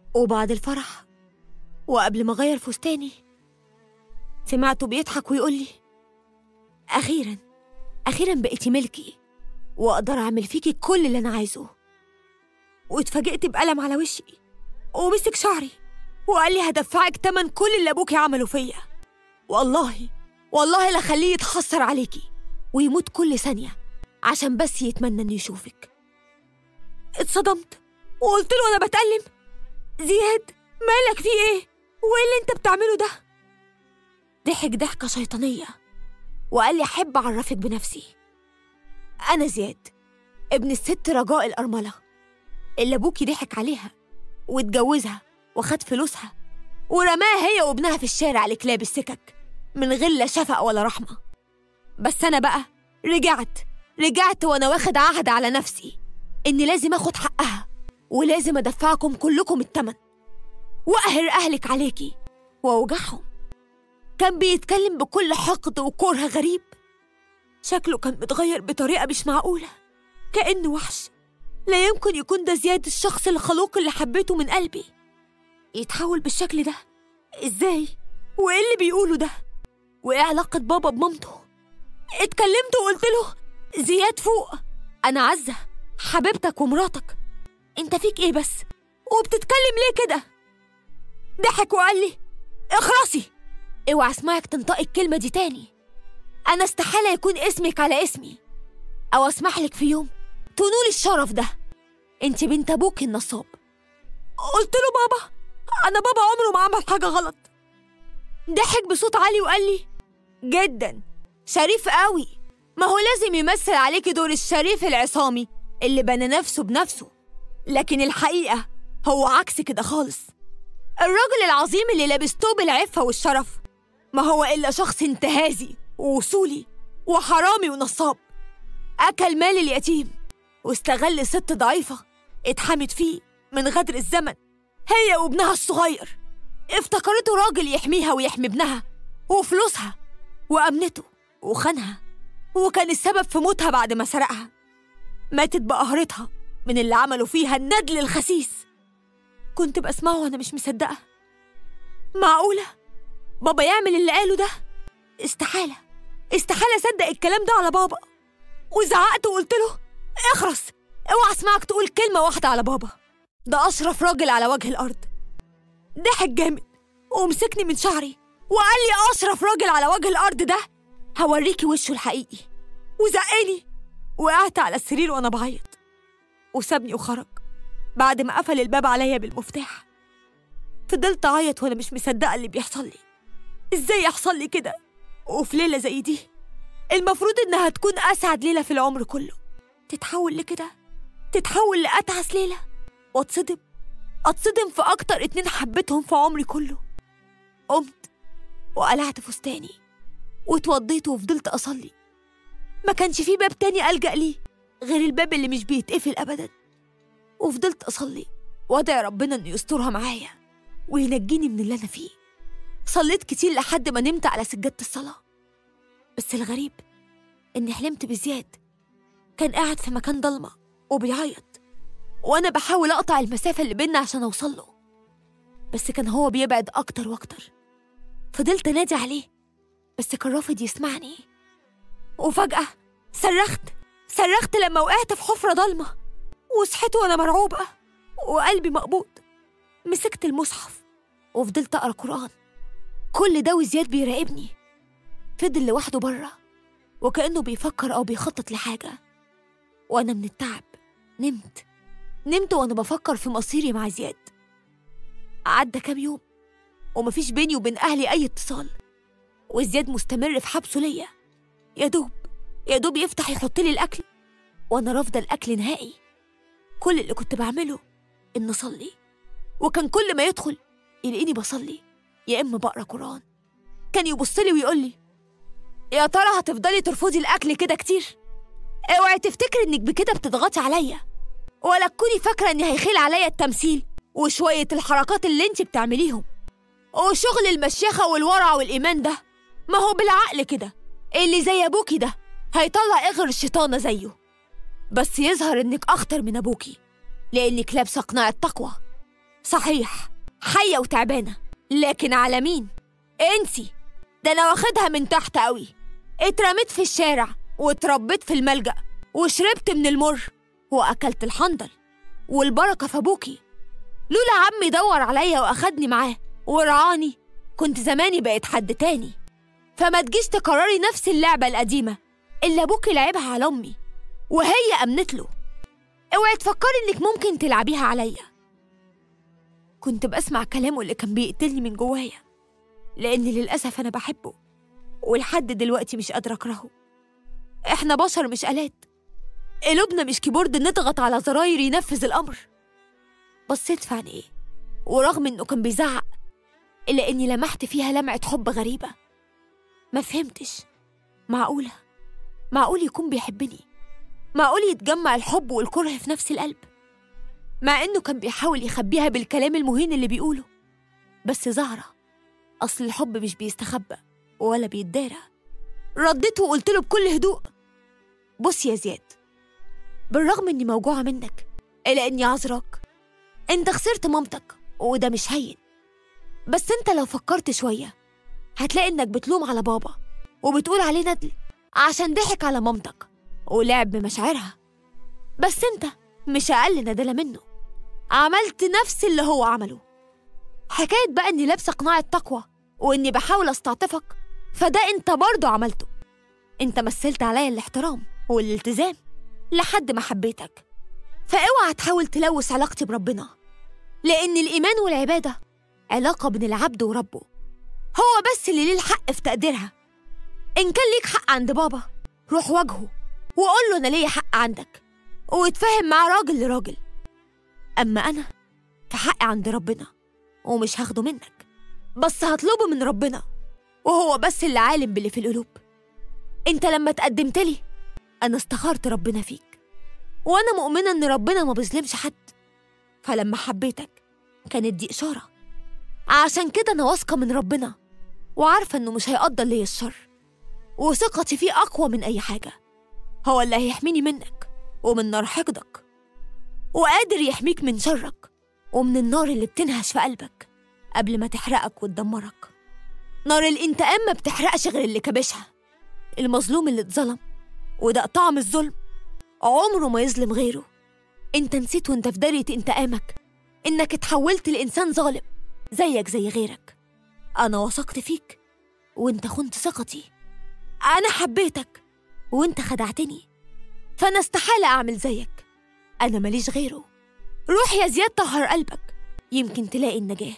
وبعد الفرح وقبل ما أغير فستاني سمعته بيضحك ويقول لي أخيرا أخيرا بقيتي ملكي وأقدر أعمل فيكي كل اللي أنا عايزه واتفاجئت بألم على وشي ومسك شعري وقال لي هدفعك تمن كل اللي أبوكي عمله فيا والله والله لا خليه يتحسر عليكي ويموت كل ثانية عشان بس يتمنى إنه يشوفك اتصدمت وقلت له أنا بتألم زياد مالك في إيه؟ وإيه اللي أنت بتعمله ده؟ ضحك ضحكة شيطانية وقال لي أحب أعرفك بنفسي أنا زياد ابن الست رجاء الأرملة اللي أبوكي ضحك عليها واتجوزها وخد فلوسها ورماها هي وابنها في الشارع لكلاب السكك من غير لا شفقة ولا رحمة بس أنا بقى رجعت رجعت وأنا واخد عهد على نفسي إني لازم آخد حقها ولازم أدفعكم كلكم التمن وأقهر أهلك عليكي وأوجعهم كان بيتكلم بكل حقد وكره غريب شكله كان متغير بطريقة مش معقولة كأنه وحش لا يمكن يكون ده زياد الشخص الخلوق اللي حبيته من قلبي يتحول بالشكل ده ازاي وايه اللي بيقوله ده وايه علاقة بابا بمامته اتكلمت وقلت له زياد فوق انا عزة حبيبتك ومراتك انت فيك ايه بس وبتتكلم ليه كده ضحك وقال لي اخرسي اوعى اسمعك تنطقي الكلمة دي تاني انا استحالة يكون اسمك على اسمي او اسمح لك في يوم تنولي الشرف ده انت بنت ابوك النصاب قلت له بابا انا بابا عمره ما عمل حاجة غلط ضحك بصوت عالي وقال لي جدا شريف قوي ما هو لازم يمثل عليكي دور الشريف العصامي اللي بنى نفسه بنفسه لكن الحقيقة هو عكس كده خالص الراجل العظيم اللي لابس توب العفة والشرف ما هو إلا شخص انتهازي ووصولي وحرامي ونصاب أكل مال اليتيم واستغل ست ضعيفة اتحمت فيه من غدر الزمن هي وابنها الصغير افتكرته راجل يحميها ويحمي ابنها وفلوسها وأمنته وخانها وكان السبب في موتها بعد ما سرقها ماتت بقهرتها من اللي عملوا فيها الندل الخسيس كنت بسمعه وأنا مش مصدقة معقولة بابا يعمل اللي قاله ده استحالة استحالة أصدق الكلام ده على بابا وزعقت وقلت له اخرس اوعى اسمعك تقول كلمة واحدة على بابا ده أشرف راجل على وجه الأرض ضحك جامد ومسكني من شعري وقال لي أشرف راجل على وجه الأرض ده هوريكي وشه الحقيقي وزقني وقعت على السرير وأنا بعيط وسابني وخرج بعد ما قفل الباب عليا بالمفتاح فضلت أعيط وأنا مش مصدقة اللي بيحصل لي إزاي يحصل لي كده وفي ليلة زي دي المفروض إنها تكون أسعد ليلة في العمر كله تتحول لكده تتحول لأتعس ليلة واتصدم اتصدم في أكتر اتنين حبيتهم في عمري كله قمت وقلعت فستاني واتوضيت وفضلت أصلي ما كانش في باب تاني ألجأ ليه غير الباب اللي مش بيتقفل أبدا وفضلت أصلي وأدعي ربنا إنه يسترها معايا وينجيني من اللي أنا فيه صليت كتير لحد ما نمت على سجادة الصلاة بس الغريب إني حلمت بزياد كان قاعد في مكان ضلمة وبيعيط وأنا بحاول أقطع المسافة اللي بينا عشان أوصل له بس كان هو بيبعد أكتر وأكتر فضلت أنادي عليه بس كان رافض يسمعني وفجأة صرخت صرخت لما وقعت في حفرة ضلمة وصحيت وأنا مرعوبة وقلبي مقبوض مسكت المصحف وفضلت أقرأ قرآن كل ده وزياد بيراقبني فضل لوحده بره وكأنه بيفكر أو بيخطط لحاجة وأنا من التعب نمت نمت وأنا بفكر في مصيري مع زياد عدى كام يوم ومفيش بيني وبين أهلي أي اتصال وزياد مستمر في حبسه ليا يا دوب يا دوب يفتح يحط لي الأكل وأنا رافضة الأكل نهائي كل اللي كنت بعمله إن أصلي وكان كل ما يدخل يلاقيني بصلي يا إما بقرا قرآن كان يبص لي ويقول لي يا ترى هتفضلي ترفضي الأكل كده كتير اوعي تفتكري إنك بكده بتضغطي عليا ولا تكوني فاكرة إن هيخيل عليا التمثيل وشوية الحركات اللي انت بتعمليهم وشغل المشيخة والورع والإيمان ده ما هو بالعقل كده اللي زي أبوكي ده هيطلع إغر الشيطانة زيه بس يظهر إنك أخطر من أبوكي لأنك لابسة قناع التقوى صحيح حية وتعبانة لكن على مين؟ انسي ده أنا واخدها من تحت قوي اترميت في الشارع واتربيت في الملجأ وشربت من المر وأكلت الحنظل والبركة في أبوكي لولا عمي دور عليا وأخدني معاه ورعاني كنت زماني بقيت حد تاني فما تجيش تكرري نفس اللعبة القديمة اللي أبوكي لعبها على أمي وهي أمنت له اوعي تفكري إنك ممكن تلعبيها عليا كنت بسمع كلامه اللي كان بيقتلني من جوايا لأن للأسف أنا بحبه ولحد دلوقتي مش قادرة أكرهه إحنا بشر مش آلات قلوبنا مش كيبورد نضغط على زراير ينفذ الأمر بصيت في عينيه ورغم إنه كان بيزعق إلا إني لمحت فيها لمعة حب غريبة ما فهمتش معقولة معقول يكون بيحبني معقول يتجمع الحب والكره في نفس القلب مع إنه كان بيحاول يخبيها بالكلام المهين اللي بيقوله بس زهرة أصل الحب مش بيستخبى ولا بيتدارى رديت وقلت له بكل هدوء بص يا زياد بالرغم إني موجوعة منك إلا إني عذراك أنت خسرت مامتك وده مش هين بس أنت لو فكرت شوية هتلاقي إنك بتلوم على بابا وبتقول عليه ندل عشان ضحك على مامتك ولعب بمشاعرها بس أنت مش أقل ندلة منه عملت نفس اللي هو عمله حكاية بقى إني لابسة قناع التقوى وإني بحاول أستعطفك فده أنت برضه عملته أنت مثلت عليا الاحترام والالتزام لحد ما حبيتك فاوعى تحاول تلوث علاقتي بربنا لأن الإيمان والعبادة علاقة بين العبد وربه هو بس اللي ليه الحق في تقديرها إن كان ليك حق عند بابا روح واجهه وقول له أنا ليا حق عندك واتفاهم مع راجل لراجل أما أنا فحقي عند ربنا ومش هاخده منك بس هطلبه من ربنا وهو بس اللي عالم باللي في القلوب انت لما تقدمت لي انا استخرت ربنا فيك وانا مؤمنه ان ربنا ما بيظلمش حد فلما حبيتك كانت دي اشاره عشان كده انا واثقه من ربنا وعارفه انه مش هيقدر ليا الشر وثقتي فيه اقوى من اي حاجه هو اللي هيحميني منك ومن نار حقدك وقادر يحميك من شرك ومن النار اللي بتنهش في قلبك قبل ما تحرقك وتدمرك نار الانتقام ما بتحرقش غير اللي كبشها المظلوم اللي اتظلم وده طعم الظلم عمره ما يظلم غيره انت نسيت وانت في دايرة انتقامك انك اتحولت لإنسان ظالم زيك زي غيرك أنا وثقت فيك وانت خنت ثقتي أنا حبيتك وانت خدعتني فأنا استحالة أعمل زيك أنا ماليش غيره روح يا زياد طهر قلبك يمكن تلاقي النجاة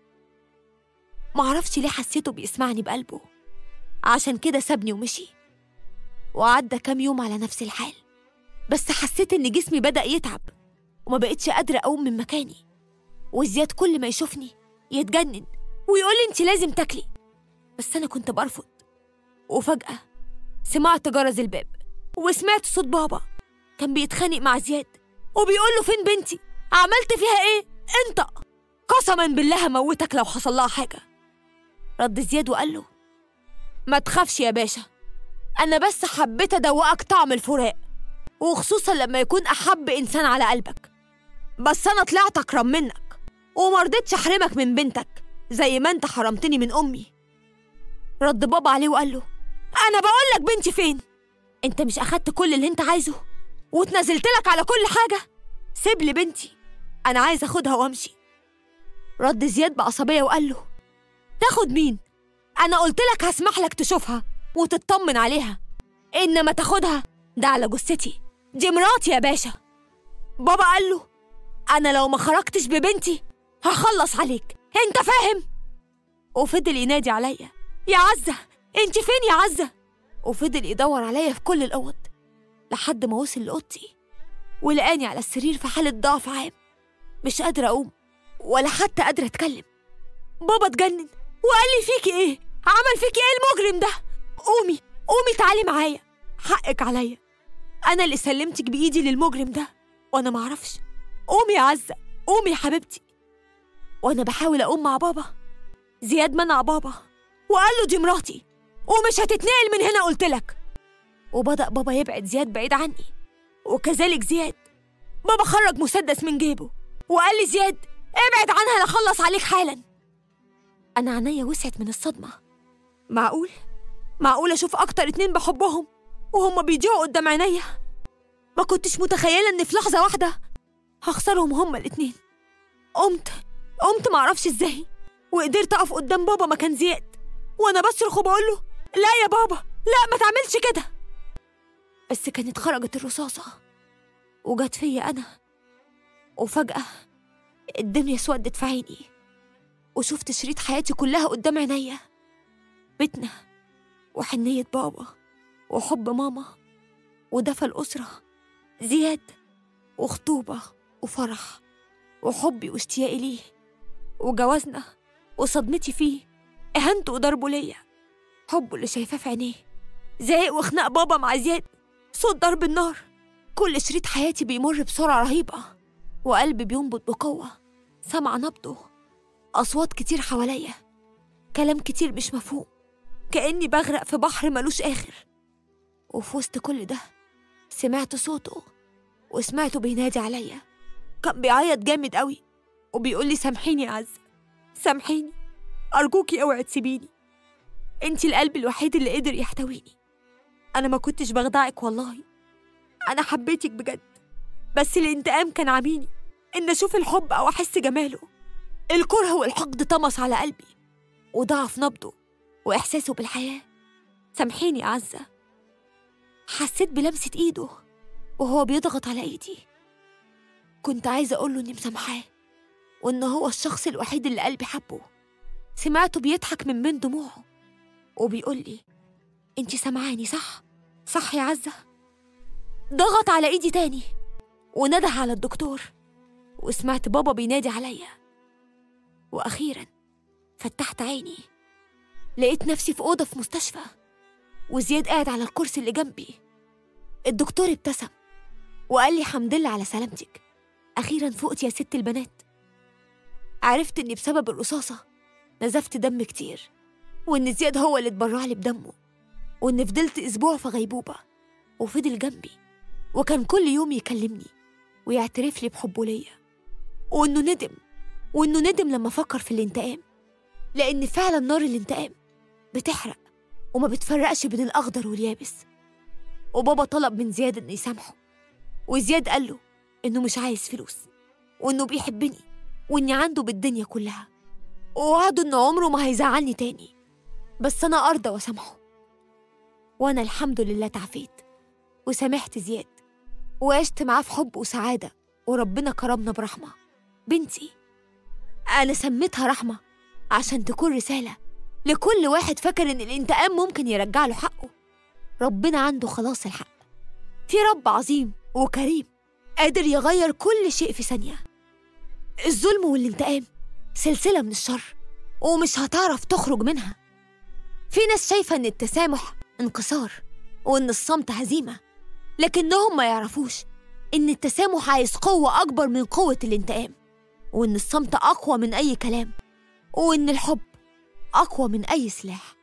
معرفش ليه حسيته بيسمعني بقلبه عشان كده سابني ومشي وعدى كام يوم على نفس الحال بس حسيت إن جسمي بدأ يتعب وما بقتش قادرة أقوم من مكاني وزياد كل ما يشوفني يتجنن ويقول لي أنت لازم تاكلي بس أنا كنت برفض وفجأة سمعت جرس الباب وسمعت صوت بابا كان بيتخانق مع زياد وبيقول له فين بنتي عملت فيها ايه انت قسما بالله هموتك لو حصل لها حاجه رد زياد وقال له ما تخافش يا باشا انا بس حبيت ادوقك طعم الفراق وخصوصا لما يكون احب انسان على قلبك بس انا طلعت اكرم منك ومرضتش احرمك من بنتك زي ما انت حرمتني من امي رد بابا عليه وقال له انا بقول لك بنتي فين انت مش اخدت كل اللي انت عايزه واتنازلت لك على كل حاجه سيب لي بنتي انا عايز اخدها وامشي رد زياد بعصبيه وقال له تاخد مين انا قلت لك هسمح لك تشوفها وتطمن عليها انما تاخدها ده على جثتي دي مراتي يا باشا بابا قال له انا لو ما خرجتش ببنتي هخلص عليك انت فاهم وفضل ينادي عليا يا عزه انت فين يا عزه وفضل يدور عليا في كل الاوض لحد ما وصل لاوضتي ولقاني على السرير في حالة ضعف عام مش قادرة أقوم ولا حتى قادرة أتكلم بابا اتجنن وقال لي فيكي إيه؟ عمل فيكي إيه المجرم ده؟ قومي قومي تعالي معايا حقك عليا أنا اللي سلمتك بإيدي للمجرم ده وأنا معرفش قومي يا عزة قومي يا حبيبتي وأنا بحاول أقوم مع بابا زياد منع بابا وقال له دي مراتي ومش هتتنقل من هنا قلتلك وبدأ بابا يبعد زياد بعيد عني وكذلك زياد بابا خرج مسدس من جيبه وقال لي زياد ابعد عنها لا اخلص عليك حالا انا عينيا وسعت من الصدمه معقول معقول اشوف اكتر اتنين بحبهم وهم بيضيعوا قدام عينيا ما كنتش متخيله ان في لحظه واحده هخسرهم هما الاتنين قمت قمت معرفش ازاي وقدرت اقف قدام بابا مكان زياد وانا بصرخ وبقول له لا يا بابا لا ما تعملش كده بس كانت خرجت الرصاصه وجت فيا انا وفجاه الدنيا اسودت في عيني وشفت شريط حياتي كلها قدام عينيا بيتنا وحنية بابا وحب ماما ودفى الأسرة زياد وخطوبة وفرح وحبي واشتياقي ليه وجوازنا وصدمتي فيه إهانته وضربه ليا حبه اللي شايفاه في عينيه زعيق وخناق بابا مع زياد صوت ضرب النار كل شريط حياتي بيمر بسرعة رهيبة وقلبي بينبض بقوة سمع نبضه أصوات كتير حواليا كلام كتير مش مفهوم كأني بغرق في بحر ملوش آخر وفي وسط كل ده سمعت صوته وسمعته بينادي عليا كان بيعيط جامد قوي وبيقول لي سامحيني يا عز سامحيني أرجوكي اوعي تسيبيني انتي القلب الوحيد اللي قدر يحتويني أنا ما كنتش بخدعك والله أنا حبيتك بجد بس الانتقام كان عميني إن أشوف الحب أو أحس جماله الكره والحقد طمس على قلبي وضعف نبضه وإحساسه بالحياة سامحيني يا عزة حسيت بلمسة إيده وهو بيضغط على إيدي كنت عايزة أقوله إني مسامحاه وإن هو الشخص الوحيد اللي قلبي حبه سمعته بيضحك من بين دموعه وبيقول لي انتي سامعاني صح؟ صح يا عزة؟ ضغط على إيدي تاني ونده على الدكتور وسمعت بابا بينادي عليا وأخيرا فتحت عيني لقيت نفسي في أوضة في مستشفى وزياد قاعد على الكرسي اللي جنبي الدكتور ابتسم وقال لي حمد لله على سلامتك أخيرا فقت يا ست البنات عرفت إني بسبب الرصاصة نزفت دم كتير وإن زياد هو اللي اتبرع لي بدمه وإن فضلت أسبوع في غيبوبة وفضل جنبي وكان كل يوم يكلمني ويعترف لي بحبه ليا وإنه ندم وإنه ندم لما فكر في الانتقام لأن فعلا نار الانتقام بتحرق وما بتفرقش بين الأخضر واليابس وبابا طلب من زياد إنه يسامحه وزياد قال له إنه مش عايز فلوس وإنه بيحبني وإني عنده بالدنيا كلها ووعده إنه عمره ما هيزعلني تاني بس أنا أرضى وأسامحه وأنا الحمد لله تعافيت وسامحت زياد وعشت معاه في حب وسعادة وربنا كرمنا برحمة بنتي أنا سميتها رحمة عشان تكون رسالة لكل واحد فاكر إن الانتقام ممكن يرجع له حقه ربنا عنده خلاص الحق في رب عظيم وكريم قادر يغير كل شيء في ثانية الظلم والانتقام سلسلة من الشر ومش هتعرف تخرج منها في ناس شايفة إن التسامح انكسار وإن الصمت هزيمة لكنهم ما يعرفوش إن التسامح عايز قوة أكبر من قوة الانتقام وإن الصمت أقوى من أي كلام وإن الحب أقوى من أي سلاح